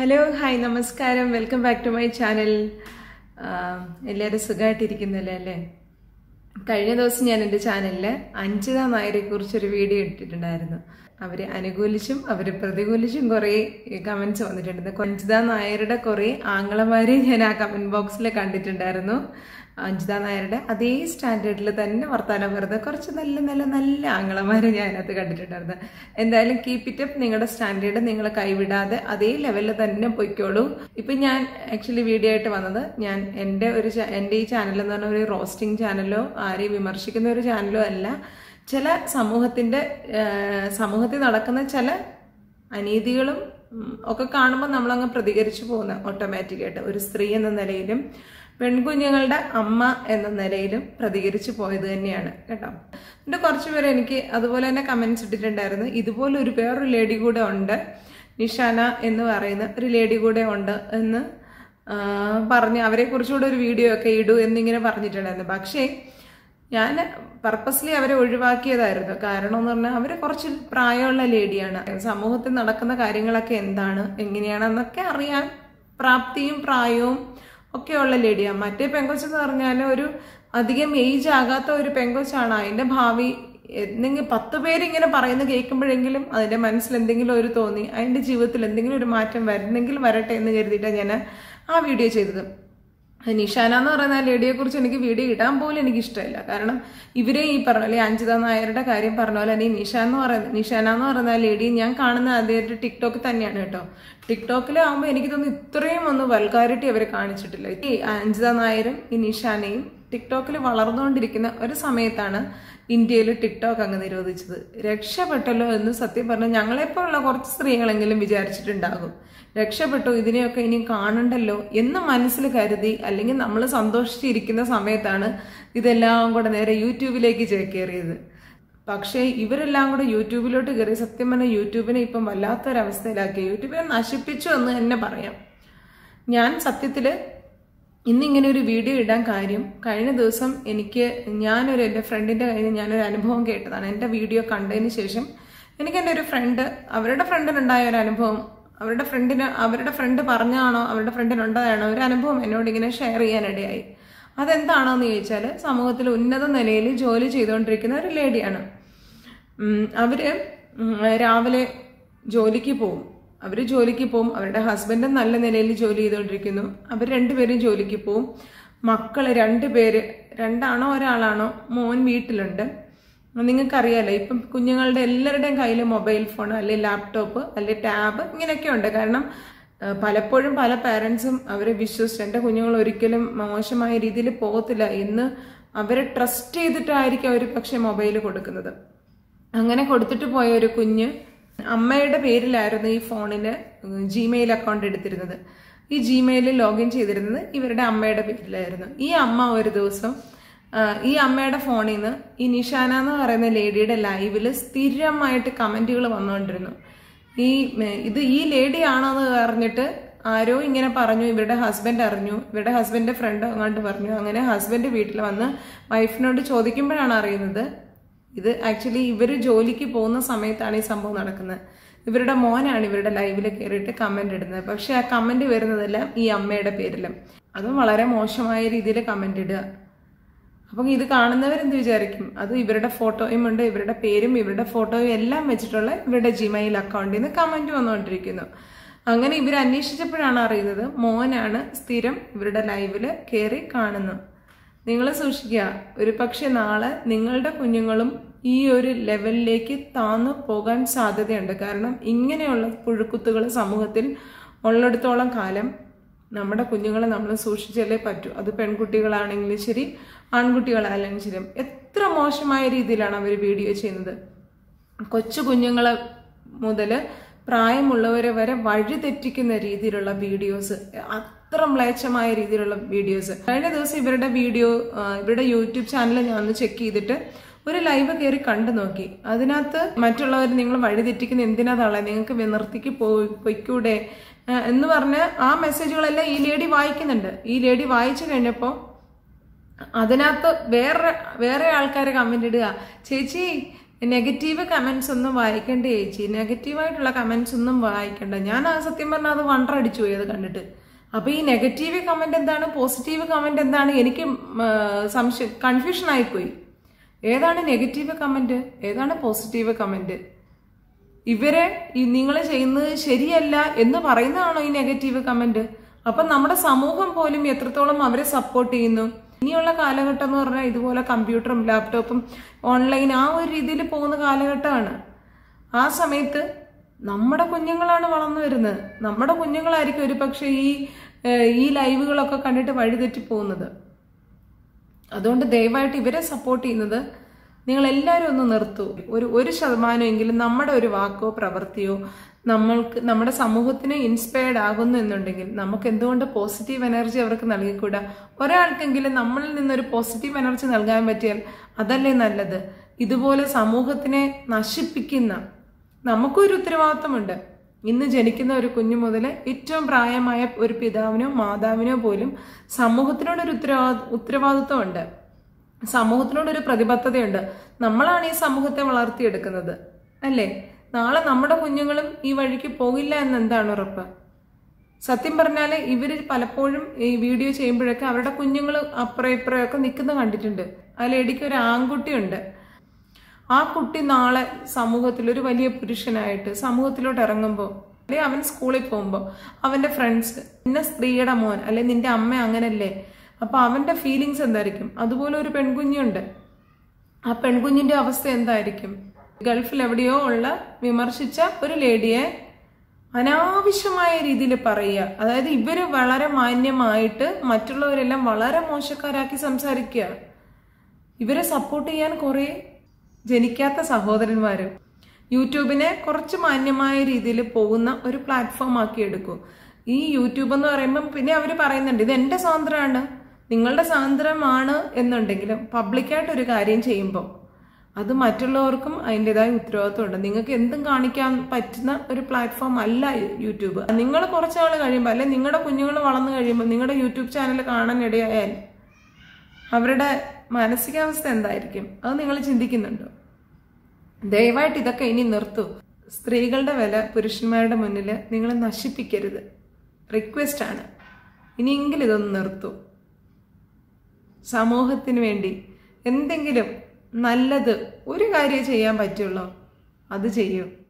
hello hi നമസ്കാരം welcome back to my channel എല്ലാവരും സുഖമായിട്ടിരിക്കുന്നല്ലേ അല്ലേ കഴിഞ്ഞ ദിവസം ഞാൻ എൻ്റെ ചാനലിൽ അഞ്ജിത നായരെ കുറിച്ചൊരു വീഡിയോ ഇട്ടിട്ടുണ്ടായിരുന്നു അവരെ അനുകൂലിച്ചും അവരെ പ്രതികൂലിച്ചും കുറേ കമൻസ് വന്നിട്ടുണ്ട് അഞ്ജിത നായരുടെ കുറേ ആങ്ങളമാരെ ഞാൻ ആ കമൻറ്റ് ബോക്സിൽ കണ്ടിട്ടുണ്ടായിരുന്നു അഞ്ജിത നായരുടെ അതേ സ്റ്റാൻഡേർഡിൽ തന്നെ വർത്താനം പറയുന്നത് കുറച്ച് നല്ല നല്ല നല്ല ആങ്ങളമാരെ ഞാൻ അതിനകത്ത് കണ്ടിട്ടുണ്ടായിരുന്നു എന്തായാലും കീപ്പ് ഇറ്റ് അപ്പ് നിങ്ങളുടെ സ്റ്റാൻഡേർഡ് നിങ്ങൾ കൈവിടാതെ അതേ ലെവലിൽ തന്നെ പൊയ്ക്കോളൂ ഇപ്പം ഞാൻ ആക്ച്വലി വീഡിയോ ആയിട്ട് വന്നത് ഞാൻ എൻ്റെ ഒരു ചാ- എൻ്റെ ഈ ചാനൽ എന്ന് പറഞ്ഞ ഒരു റോസ്റ്റിംഗ് ചാനലോ ആരെയും വിമർശിക്കുന്ന ഒരു ചാനലോ അല്ല ചില സമൂഹത്തിൻ്റെ സമൂഹത്തിൽ നടക്കുന്ന ചില അനീതികളും ഉം, ഒക്കെ കാണുമ്പോൾ നമ്മളങ്ങ് പ്രതികരിച്ചു പോകുന്ന ഓട്ടോമാറ്റിക്കായിട്ട് ഒരു സ്ത്രീ എന്ന നിലയിലും പെൺകുഞ്ഞുങ്ങളുടെ അമ്മ എന്ന നിലയിലും പ്രതികരിച്ചു പോയത് തന്നെയാണ് കേട്ടോ എൻ്റെ കുറച്ച് പേര് എനിക്ക് അതുപോലെ തന്നെ കമൻസ് ഇട്ടിട്ടുണ്ടായിരുന്നു ഇതുപോലെ ഒരു വേറൊരു ലേഡി കൂടെ ഉണ്ട് നിഷാന എന്ന് പറയുന്ന ഒരു ലേഡി കൂടെ ഉണ്ട് എന്ന് ആ, പറഞ്ഞ് അവരെ കുറിച്ചുകൂടെ ഒരു വീഡിയോ ഒക്കെ ഇടൂ എന്നിങ്ങനെ പറഞ്ഞിട്ടുണ്ടായിരുന്നു പക്ഷേ ഞാൻ പർപ്പസ്ലി അവരെ ഒഴിവാക്കിയതായിരുന്നു കാരണം എന്ന് പറഞ്ഞാൽ അവർ കുറച്ച് പ്രായമുള്ള ലേഡിയാണ് സമൂഹത്തിൽ നടക്കുന്ന കാര്യങ്ങളൊക്കെ എന്താണ് എങ്ങനെയാണെന്നൊക്കെ അറിയാൻ പ്രാപ്തിയും പ്രായവും ഒക്കെയുള്ള ലേഡിയാണ് മറ്റേ പെങ്കൊച്ചെന്ന് പറഞ്ഞാൽ ഒരു അധികം ഏജ് ആകാത്ത ഒരു പെങ്കൊച്ചാണ് അതിന്റെ ഭാവി എന്തെങ്കിലും പത്ത് പേര് ഇങ്ങനെ പറയുന്നത് കേൾക്കുമ്പോഴെങ്കിലും അതിന്റെ മനസ്സിൽ എന്തെങ്കിലും ഒരു തോന്നി അതിന്റെ ജീവിതത്തിൽ എന്തെങ്കിലും ഒരു മാറ്റം വരുന്നെങ്കിൽ വരട്ടെ എന്ന് കരുതിയിട്ടാണ് ഞാൻ ആ വീഡിയോ ചെയ്തത് നിഷാന എന്ന് പറയുന്ന ആ ലേഡിയെ കുറിച്ച് എനിക്ക് വീഡിയോ ഇടാൻ പോലും എനിക്ക് ഇഷ്ടമില്ല കാരണം ഇവരെ ഈ പറഞ്ഞ പോലെ അഞ്ജിത നായരുടെ കാര്യം പറഞ്ഞ പോലെ തന്നെ ഈ നിഷ എന്ന് പറയുന്ന നിഷാന എന്ന് പറയുന്ന ആ ലേഡി ഞാൻ കാണുന്ന ആദ്യമായിട്ട് ടിക്ടോക്ക് തന്നെയാണ് കേട്ടോ ടിക്ടോക്കിലാവുമ്പോൾ എനിക്ക് തോന്നുന്നു ഇത്രയും ഒന്ന് വൽക്കാരിറ്റി അവർ കാണിച്ചിട്ടില്ല ഈ അഞ്ജിത നായരും ഈ നിഷാനയും ടിക്ടോക്കിൽ വളർന്നുകൊണ്ടിരിക്കുന്ന ഒരു സമയത്താണ് ഇന്ത്യയിൽ ടിക്ടോക്ക് അങ്ങ് നിരോധിച്ചത് രക്ഷപ്പെട്ടല്ലോ എന്ന് സത്യം പറഞ്ഞാൽ ഞങ്ങളെപ്പോലുള്ള കുറച്ച് സ്ത്രീകളെങ്കിലും വിചാരിച്ചിട്ടുണ്ടാകും രക്ഷപ്പെട്ടു ഇതിനെയൊക്കെ ഇനി കാണണ്ടല്ലോ എന്ന് മനസ്സിൽ കരുതി അല്ലെങ്കിൽ നമ്മൾ സന്തോഷിച്ചിരിക്കുന്ന സമയത്താണ് ഇതെല്ലാം കൂടെ നേരെ യൂട്യൂബിലേക്ക് ചേക്കേറിയത് പക്ഷേ ഇവരെല്ലാം കൂടെ യൂട്യൂബിലോട്ട് കയറി സത്യം പറഞ്ഞാൽ യൂട്യൂബിനെ ഇപ്പം വല്ലാത്തൊരവസ്ഥയിലാക്കി യൂട്യൂബിനെ നശിപ്പിച്ചു എന്ന് തന്നെ പറയാം ഞാൻ സത്യത്തിൽ ഇന്നിങ്ങനെ ഒരു വീഡിയോ ഇടാൻ കാര്യം കഴിഞ്ഞ ദിവസം എനിക്ക് ഞാനൊരു എൻ്റെ ഫ്രണ്ടിൻ്റെ കയ്യിൽ നിന്ന് ഞാനൊരു അനുഭവം കേട്ടതാണ് എൻ്റെ വീഡിയോ കണ്ടതിന് ശേഷം എനിക്ക് എൻ്റെ ഒരു ഫ്രണ്ട് അവരുടെ ഫ്രണ്ടിനുണ്ടായ ഒരു അനുഭവം അവരുടെ ഫ്രണ്ടിന് അവരുടെ ഫ്രണ്ട് പറഞ്ഞാണോ അവരുടെ ഫ്രണ്ടിനുണ്ടായാണോ ഒരു അനുഭവം എന്നോട് ഇങ്ങനെ ഷെയർ ചെയ്യാനിടയായി അതെന്താണോ എന്ന് ചോദിച്ചാൽ സമൂഹത്തിൽ ഉന്നത നിലയിൽ ജോലി ചെയ്തുകൊണ്ടിരിക്കുന്ന ഒരു ലേഡിയാണ് ഉം, അവര് ഉം, രാവിലെ ജോലിക്ക് പോവും അവർ ജോലിക്ക് പോവും അവരുടെ ഹസ്ബൻഡ് നല്ല നിലയിൽ ജോലി ചെയ്തുകൊണ്ടിരിക്കുന്നു അവർ രണ്ടുപേരും ജോലിക്ക് പോവും മക്കൾ രണ്ടുപേര് രണ്ടാണോ ഒരാളാണോ മോൻ വീട്ടിലുണ്ട് നിങ്ങൾക്കറിയാലോ ഇപ്പം കുഞ്ഞുങ്ങളുടെ എല്ലാവരുടെയും കയ്യിൽ മൊബൈൽ ഫോൺ അല്ലെ ലാപ്ടോപ്പ് അല്ലെ ടാബ് ഇങ്ങനെയൊക്കെ ഉണ്ട് കാരണം ആ, പലപ്പോഴും പല പാരൻസും അവരെ വിശ്വസിച്ച് എൻ്റെ കുഞ്ഞുങ്ങൾ ഒരിക്കലും മോശമായ രീതിയിൽ പോകത്തില്ല എന്ന് അവരെ ട്രസ്റ്റ് ചെയ്തിട്ടായിരിക്കും അവർ പക്ഷെ മൊബൈൽ കൊടുക്കുന്നത് അങ്ങനെ കൊടുത്തിട്ട് പോയ ഒരു കുഞ്ഞ് അമ്മയുടെ പേരിലായിരുന്നു ഈ ഫോണിന് ജിമെയിൽ അക്കൗണ്ട് എടുത്തിരുന്നത് ഈ ജിമെയിലിൽ ലോഗിൻ ചെയ്തിരുന്നത് ഇവരുടെ അമ്മയുടെ പേരിലായിരുന്നു ഈ അമ്മ ഒരു ദിവസം ആ, ഈ അമ്മയുടെ ഫോണിൽ നിന്ന് ഈ നിഷാന എന്ന് പറയുന്ന ലേഡിയുടെ ലൈവിൽ സ്ഥിരമായിട്ട് കമന്റുകൾ വന്നുകൊണ്ടിരുന്നു ഈ മ- ഇത് ഈ ലേഡി ആണോ എന്ന് പറഞ്ഞിട്ട് ആരോ ഇങ്ങനെ പറഞ്ഞു ഇവരുടെ ഹസ്ബൻഡ് അറിഞ്ഞു ഇവരുടെ ഹസ്ബൻഡിന്റെ ഫ്രണ്ട് അങ്ങോട്ട് പറഞ്ഞു അങ്ങനെ ഹസ്ബൻഡ് വീട്ടിൽ വന്ന് വൈഫിനോട് ചോദിക്കുമ്പോഴാണ് അറിയുന്നത് ഇത് ആക്ച്വലി ഇവർ ജോലിക്ക് പോകുന്ന സമയത്താണ് ഈ സംഭവം നടക്കുന്നത് ഇവരുടെ മോനാണ് ഇവരുടെ ലൈവിൽ കയറിയിട്ട് കമന്റ് ഇടുന്നത് പക്ഷെ ആ കമന്റ് വരുന്നതെല്ലാം ഈ അമ്മയുടെ പേരിലും അതും വളരെ മോശമായ രീതിയിൽ കമന്റ് ഇടുക അപ്പം ഇത് കാണുന്നവരെന്ത് വിചാരിക്കും അത് ഇവരുടെ ഫോട്ടോയും ഉണ്ട് ഇവരുടെ പേരും ഇവരുടെ ഫോട്ടോയും എല്ലാം വെച്ചിട്ടുള്ള ഇവരുടെ ജിമെയിൽ അക്കൗണ്ടിൽ നിന്ന് കമന്റ് വന്നുകൊണ്ടിരിക്കുന്നു അങ്ങനെ ഇവർ അന്വേഷിച്ചപ്പോഴാണ് അറിയുന്നത് മോനാണ് സ്ഥിരം ഇവരുടെ ലൈവില് കയറി കാണുന്നു നിങ്ങൾ സൂക്ഷിക്കുക ഒരു പക്ഷെ നാളെ നിങ്ങളുടെ കുഞ്ഞുങ്ങളും ഈ ഒരു ലെവലിലേക്ക് താന്നു പോകാൻ സാധ്യതയുണ്ട് കാരണം ഇങ്ങനെയുള്ള പുഴുക്കുത്തുകൾ സമൂഹത്തിൽ ഉള്ളിടത്തോളം കാലം നമ്മുടെ കുഞ്ഞുങ്ങളെ നമ്മൾ സൂക്ഷിച്ചാലേ പറ്റൂ അത് പെൺകുട്ടികളാണെങ്കിലും ശരി ആൺകുട്ടികളായാലും ശരി എത്ര മോശമായ രീതിയിലാണ് അവർ വീഡിയോ ചെയ്യുന്നത് കൊച്ചു കുഞ്ഞുങ്ങളെ മുതൽ പ്രായമുള്ളവരെ വരെ വഴി തെറ്റിക്കുന്ന രീതിയിലുള്ള വീഡിയോസ് അത്ര മ്ലേച്ഛമായ രീതിയിലുള്ള വീഡിയോസ് കഴിഞ്ഞ ദിവസം ഇവരുടെ വീഡിയോ ആ, ഇവരുടെ യൂട്യൂബ് ചാനൽ ഞാൻ ഒന്ന് ചെക്ക് ചെയ്തിട്ട് ഒരു ലൈവ് കയറി കണ്ടു നോക്കി അതിനകത്ത് മറ്റുള്ളവർ നിങ്ങൾ വഴി തെറ്റിക്കുന്ന എന്തിനാ തള്ളേ നിങ്ങൾക്ക് നിർത്തിക്ക് പോയി പൊയ്ക്കൂടെ ആ, എന്ന് പറഞ്ഞ് ആ മെസ്സേജുകളെല്ലാം ഈ ലേഡി വായിക്കുന്നുണ്ട് ഈ ലേഡി വായിച്ചു കഴിഞ്ഞപ്പോൾ അതിനകത്ത് വേറെ വേറെ ആൾക്കാർ കമന്റ് ഇടുക ചേച്ചി നെഗറ്റീവ് കമന്റ്സ് ഒന്നും വായിക്കണ്ട ചേച്ചി നെഗറ്റീവായിട്ടുള്ള കമന്റ്സ് ഒന്നും വായിക്കണ്ട ഞാൻ ആ സത്യം പറഞ്ഞാൽ അത് വണ്ടർ അടിച്ചു പോയി അത് കണ്ടിട്ട് അപ്പൊ ഈ നെഗറ്റീവ് കമന്റ് എന്താണ് പോസിറ്റീവ് കമന്റ് എന്താണ് എനിക്ക് സംശയം കൺഫ്യൂഷൻ ആയിപ്പോയി ഏതാണ് നെഗറ്റീവ് കമന്റ് ഏതാണ് പോസിറ്റീവ് കമന്റ് ഇവരെ നിങ്ങൾ ചെയ്യുന്നത് ശരിയല്ല എന്ന് പറയുന്നതാണോ ഈ നെഗറ്റീവ് കമന്റ് അപ്പൊ നമ്മുടെ സമൂഹം പോലും എത്രത്തോളം അവരെ സപ്പോർട്ട് ചെയ്യുന്നു ഇനിയുള്ള കാലഘട്ടം എന്ന് പറഞ്ഞാൽ ഇതുപോലെ കമ്പ്യൂട്ടറും ലാപ്ടോപ്പും ഓൺലൈൻ ആ ഒരു രീതിയിൽ പോകുന്ന കാലഘട്ടമാണ് ആ സമയത്ത് നമ്മുടെ കുഞ്ഞുങ്ങളാണ് വളർന്നു വരുന്നത് നമ്മുടെ കുഞ്ഞുങ്ങളായിരിക്കും ഒരു പക്ഷേ ഈ ഏഹ്, ഈ ലൈവുകളൊക്കെ കണ്ടിട്ട് വഴിതെറ്റി പോകുന്നത് അതുകൊണ്ട് ദയവായിട്ട് ഇവരെ സപ്പോർട്ട് ചെയ്യുന്നത് നിങ്ങൾ എല്ലാവരും ഒന്ന് നിർത്തൂ ഒരു ഒരു ശതമാനമെങ്കിലും നമ്മുടെ ഒരു വാക്കോ പ്രവൃത്തിയോ നമ്മൾക്ക് നമ്മുടെ സമൂഹത്തിന് ഇൻസ്പയർഡ് ആകുന്നു എന്നുണ്ടെങ്കിൽ നമുക്ക് എന്തുകൊണ്ട് പോസിറ്റീവ് എനർജി അവർക്ക് നൽകിക്കൂടാ ഒരാൾക്കെങ്കിലും നമ്മളിൽ നിന്നൊരു പോസിറ്റീവ് എനർജി നൽകാൻ പറ്റിയാൽ അതല്ലേ നല്ലത് ഇതുപോലെ സമൂഹത്തിനെ നശിപ്പിക്കുന്ന നമുക്കൊരു ഉത്തരവാദിത്തമുണ്ട് ഇന്ന് ജനിക്കുന്ന ഒരു കുഞ്ഞു മുതൽ ഏറ്റവും പ്രായമായ ഒരു പിതാവിനോ മാതാവിനോ പോലും സമൂഹത്തിനോടൊരു ഉത്തരവാദ ഉത്തരവാദിത്വമുണ്ട് സമൂഹത്തിനോടൊരു പ്രതിബദ്ധതയുണ്ട് നമ്മളാണ് ഈ സമൂഹത്തെ വളർത്തിയെടുക്കുന്നത് അല്ലേ നാളെ നമ്മുടെ കുഞ്ഞുങ്ങളും ഈ വഴിക്ക് പോകില്ല എന്ന് എന്താണ് ഉറപ്പ് സത്യം പറഞ്ഞാൽ ഇവര് പലപ്പോഴും ഈ വീഡിയോ ചെയ്യുമ്പോഴൊക്കെ അവരുടെ കുഞ്ഞുങ്ങൾ അപ്പുറം ഇപ്പുറം ഒക്കെ നിൽക്കുന്ന കണ്ടിട്ടുണ്ട് ആ ലേഡിക്ക് ഒരു ആൺകുട്ടിയുണ്ട് ആ കുട്ടി നാളെ സമൂഹത്തിൽ ഒരു വലിയ പുരുഷനായിട്ട് സമൂഹത്തിലോട്ട് ഇറങ്ങുമ്പോൾ അല്ലെ അവൻ സ്കൂളിൽ പോകുമ്പോൾ അവന്റെ ഫ്രണ്ട്സ് നിന്നെ സ്ത്രീയുടെ മോൻ അല്ലെ നിന്റെ അമ്മ അങ്ങനല്ലേ അപ്പൊ അവന്റെ ഫീലിങ്സ് എന്തായിരിക്കും അതുപോലെ ഒരു പെൺകുഞ്ഞുണ്ട് ആ പെൺകുഞ്ഞിന്റെ അവസ്ഥ എന്തായിരിക്കും ഗൾഫിൽ എവിടെയോ ഉള്ള വിമർശിച്ച ഒരു ലേഡിയെ അനാവശ്യമായ രീതിയിൽ പറയുക അതായത് ഇവര് വളരെ മാന്യമായിട്ട് മറ്റുള്ളവരെല്ലാം വളരെ മോശക്കാരാക്കി സംസാരിക്കുക ഇവരെ സപ്പോർട്ട് ചെയ്യാൻ കുറെ ജനിക്കാത്ത സഹോദരന്മാരും യൂട്യൂബിനെ കുറച്ച് മാന്യമായ രീതിയിൽ പോകുന്ന ഒരു പ്ലാറ്റ്ഫോം ആക്കി എടുക്കൂ ഈ യൂട്യൂബ് എന്ന് പറയുമ്പം പിന്നെ അവർ പറയുന്നുണ്ട് ഇത് എന്റെ സ്വാതന്ത്ര്യമാണ് നിങ്ങളുടെ സ്വാതന്ത്ര്യമാണ് എന്നുണ്ടെങ്കിലും പബ്ലിക്കായിട്ട് ഒരു കാര്യം ചെയ്യുമ്പോൾ അത് മറ്റുള്ളവർക്കും അതിൻ്റെതായ ഉത്തരവാദിത്വമുണ്ട് നിങ്ങൾക്ക് എന്തും കാണിക്കാൻ പറ്റുന്ന ഒരു പ്ലാറ്റ്ഫോം അല്ല യൂട്യൂബ് നിങ്ങൾ കുറച്ച് നാൾ കഴിയുമ്പോൾ അല്ലെ നിങ്ങളുടെ കുഞ്ഞുങ്ങൾ വളർന്നു കഴിയുമ്പോൾ നിങ്ങളുടെ യൂട്യൂബ് ചാനൽ കാണാൻ ഇടയായാൽ അവരുടെ മാനസികാവസ്ഥ എന്തായിരിക്കും അത് നിങ്ങൾ ചിന്തിക്കുന്നുണ്ടോ ദയവായിട്ട് ഇതൊക്കെ ഇനി നിർത്തൂ സ്ത്രീകളുടെ വില പുരുഷന്മാരുടെ മുന്നിൽ നിങ്ങൾ നശിപ്പിക്കരുത് റിക്വസ്റ്റ് ആണ് ഇനിയെങ്കിലും ഇതൊന്ന് നിർത്തൂ സമൂഹത്തിന് വേണ്ടി എന്തെങ്കിലും നല്ലത് ഒരു കാര്യം ചെയ്യാൻ പറ്റുള്ളൂ അത് ചെയ്യൂ